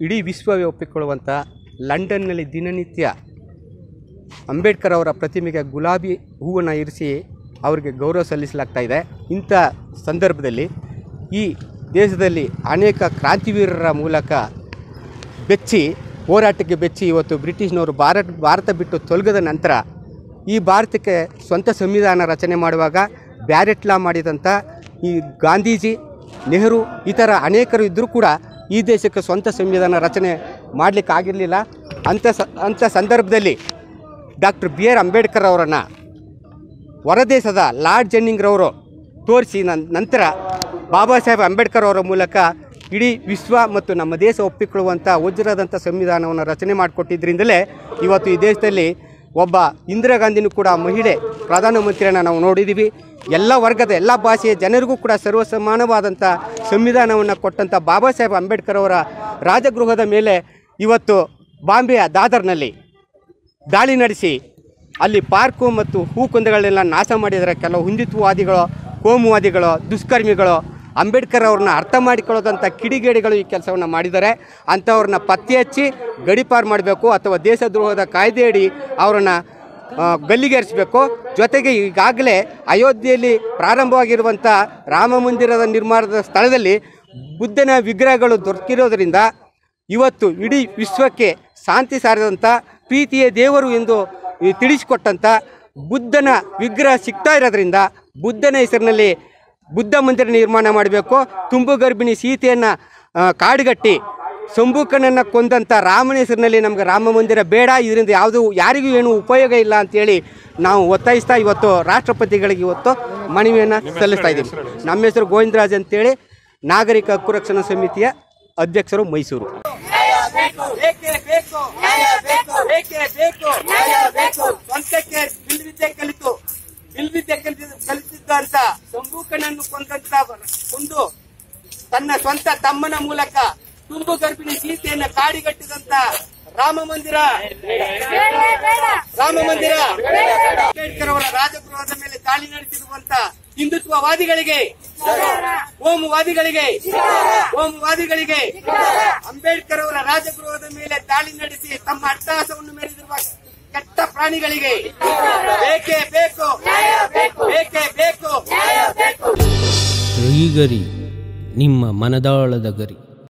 ಇಡೀ ವಿಶ್ವವೇ ಒಪ್ಪಿಕೊಳ್ಳುವಂಥ ಲಂಡನ್ನಲ್ಲಿ ದಿನನಿತ್ಯ ಅಂಬೇಡ್ಕರ್ ಅವರ ಪ್ರತಿಮೆಗೆ ಗುಲಾಬಿ ಹೂವನ್ನು ಇರಿಸಿ ಅವರಿಗೆ ಗೌರವ ಸಲ್ಲಿಸಲಾಗ್ತಾ ಇದೆ ಇಂಥ ಸಂದರ್ಭದಲ್ಲಿ ಈ ದೇಶದಲ್ಲಿ ಅನೇಕ ಕ್ರಾಂತಿವೀರರ ಮೂಲಕ ಬೆಚ್ಚಿ ಹೋರಾಟಕ್ಕೆ ಬೆಚ್ಚಿ ಇವತ್ತು ಬ್ರಿಟಿಷ್ನವರು ಭಾರತ ಭಾರತ ಬಿಟ್ಟು ತೊಲಗದ ನಂತರ ಈ ಭಾರತಕ್ಕೆ ಸ್ವಂತ ಸಂವಿಧಾನ ರಚನೆ ಮಾಡುವಾಗ ಬ್ಯಾರೆಟ್ ಲಾ ಮಾಡಿದಂಥ ಈ ಗಾಂಧೀಜಿ ನೆಹರು ಈ ಥರ ಅನೇಕರು ಇದ್ದರೂ ಕೂಡ ಈ ದೇಶಕ್ಕೆ ಸ್ವಂತ ಸಂವಿಧಾನ ರಚನೆ ಮಾಡಲಿಕ್ಕೆ ಆಗಿರಲಿಲ್ಲ ಅಂಥ ಸ ಅಂಥ ಸಂದರ್ಭದಲ್ಲಿ ಡಾಕ್ಟರ್ ಬಿ ಆರ್ ಅಂಬೇಡ್ಕರ್ ಅವರನ್ನು ಹೊರದೇಶದ ಲಾರ್ಡ್ ಜೆನ್ನಿಂಗ್ರವರು ತೋರಿಸಿ ನಂತರ ಬಾಬಾ ಸಾಹೇಬ್ ಅಂಬೇಡ್ಕರ್ ಅವರ ಮೂಲಕ ಇಡೀ ವಿಶ್ವ ಮತ್ತು ನಮ್ಮ ದೇಶ ಒಪ್ಪಿಕೊಳ್ಳುವಂಥ ವಜ್ರದಂಥ ಸಂವಿಧಾನವನ್ನು ರಚನೆ ಮಾಡಿಕೊಟ್ಟಿದ್ದರಿಂದಲೇ ಇವತ್ತು ಈ ದೇಶದಲ್ಲಿ ಒಬ್ಬ ಇಂದಿರಾ ಗಾಂಧಿನೂ ಕೂಡ ಮಹಿಳೆ ಪ್ರಧಾನಮಂತ್ರಿಯನ್ನು ನಾವು ನೋಡಿದ್ದೀವಿ ಎಲ್ಲ ವರ್ಗದ ಎಲ್ಲ ಭಾಷೆಯ ಜನರಿಗೂ ಕೂಡ ಸರ್ವಸಮಾನವಾದಂಥ ಸಂವಿಧಾನವನ್ನು ಕೊಟ್ಟಂಥ ಬಾಬಾ ಸಾಹೇಬ್ ಅಂಬೇಡ್ಕರ್ ಅವರ ರಾಜಗೃಹದ ಮೇಲೆ ಇವತ್ತು ಬಾಂಬೆಯ ದಾದರ್ನಲ್ಲಿ ದಾಳಿ ನಡೆಸಿ ಅಲ್ಲಿ ಪಾರ್ಕು ಮತ್ತು ಹೂಕುಂದಗಳನ್ನೆಲ್ಲ ನಾಶ ಮಾಡಿದರೆ ಕೆಲವು ಹಿಂದುತ್ವವಾದಿಗಳು ಕೋಮುವಾದಿಗಳು ದುಷ್ಕರ್ಮಿಗಳು ಅಂಬೇಡ್ಕರ್ ಅವ್ರನ್ನ ಅರ್ಥ ಮಾಡಿಕೊಳ್ಳೋದಂಥ ಕಿಡಿಗೇಡಿಗಳು ಈ ಕೆಲಸವನ್ನು ಮಾಡಿದ್ದಾರೆ ಅಂಥವ್ರನ್ನ ಪತ್ತೆ ಹಚ್ಚಿ ಗಡಿಪಾರು ಮಾಡಬೇಕು ಅಥವಾ ದೇಶದ್ರೋಹದ ಕಾಯ್ದೆಯಡಿ ಅವರನ್ನು ಗಲ್ಲಿಗೇರಿಸಬೇಕು ಜೊತೆಗೆ ಈಗಾಗಲೇ ಅಯೋಧ್ಯೆಯಲ್ಲಿ ಪ್ರಾರಂಭವಾಗಿರುವಂಥ ರಾಮ ಮಂದಿರದ ನಿರ್ಮಾಣದ ಸ್ಥಳದಲ್ಲಿ ಬುದ್ಧನ ವಿಗ್ರಹಗಳು ದೊರಕಿರೋದರಿಂದ ಇವತ್ತು ಇಡೀ ವಿಶ್ವಕ್ಕೆ ಶಾಂತಿ ಸಾರಿದಂಥ ಪ್ರೀತಿಯೇ ದೇವರು ಎಂದು ಈ ತಿಳಿಸಿಕೊಟ್ಟಂಥ ಬುದ್ಧನ ವಿಗ್ರಹ ಸಿಗ್ತಾ ಇರೋದ್ರಿಂದ ಬುದ್ಧನ ಹೆಸರಿನಲ್ಲಿ ಬುದ್ಧ ಮಂದಿರ ನಿರ್ಮಾಣ ಮಾಡಬೇಕು ತುಂಬು ಗರ್ಭಿಣಿ ಸೀತೆಯನ್ನು ಕಾಡುಗಟ್ಟಿ ಶಂಭುಕನನ್ನು ಕೊಂದಂಥ ರಾಮನ ಹೆಸರಿನಲ್ಲಿ ನಮಗೆ ರಾಮ ಮಂದಿರ ಬೇಡ ಇದರಿಂದ ಯಾವುದು ಯಾರಿಗೂ ಏನು ಉಪಯೋಗ ಇಲ್ಲ ಅಂತೇಳಿ ನಾವು ಒತ್ತಾಯಿಸ್ತಾ ಇವತ್ತು ರಾಷ್ಟ್ರಪತಿಗಳಿಗೆ ಇವತ್ತು ಮನವಿಯನ್ನು ಸಲ್ಲಿಸ್ತಾ ಇದ್ದೀವಿ ನಮ್ಮ ಹೆಸರು ಗೋವಿಂದರಾಜ್ ಅಂತೇಳಿ ನಾಗರಿಕ ಹಕ್ಕು ರಕ್ಷಣಾ ಸಮಿತಿಯ ಅಧ್ಯಕ್ಷರು ಮೈಸೂರು ಬೇಕೇ ಬೇಕು ನ್ಯಾಯ ಬೇಕು ಬೇಕೇ ಬೇಕು ನ್ಯಾಯ ಬೇಕು ಸ್ವಂತಕ್ಕೆ ಬಿಲ್ವಿದ್ಯೆ ಕಲಿತು ಬಿಲ್ವಿದ್ಯೆ ಕಲಿತ ಕಲಿತಿದ್ದಂತ ಶಂಭೂಕನನ್ನು ಕೊಂದಂತ ಒಂದು ತನ್ನ ಸ್ವಂತ ತಮ್ಮನ ಮೂಲಕ ತುಂಬು ಗರ್ಭಿಣಿ ಸೀತೆಯನ್ನ ಕಾಡಿಗಟ್ಟಿದಂತ ರಾಮ ಮಂದಿರ ರಾಮ ಮಂದಿರ ಅಂಬೇಡ್ಕರ್ ಅವರ ರಾಜಗೃಹದ ಮೇಲೆ ದಾಳಿ ನಡೆಸಿರುವಂತ ಹಿಂದುತ್ವವಾದಿಗಳಿಗೆ ಓಮುವಾದಿಗಳಿಗೆ ಓಮುವಾದಿಗಳಿಗೆ ಅಂಬೇಡ್ಕರ್ ಅವರ ರಾಜಗೃಹದ ಮೇಲೆ ದಾಳಿ ನಡೆಸಿ ತಮ್ಮ ಅಟ್ಟಹಾಸವನ್ನು ಮೆರೆದಿರುವ ಕೆಟ್ಟ ಪ್ರಾಣಿಗಳಿಗೆ ಬೇಕೇ ಬೇಕು ಬೇಕೇ ಬೇಕು ಗರಿ ನಿಮ್ಮ ಮನದಾಳದ ಗರಿ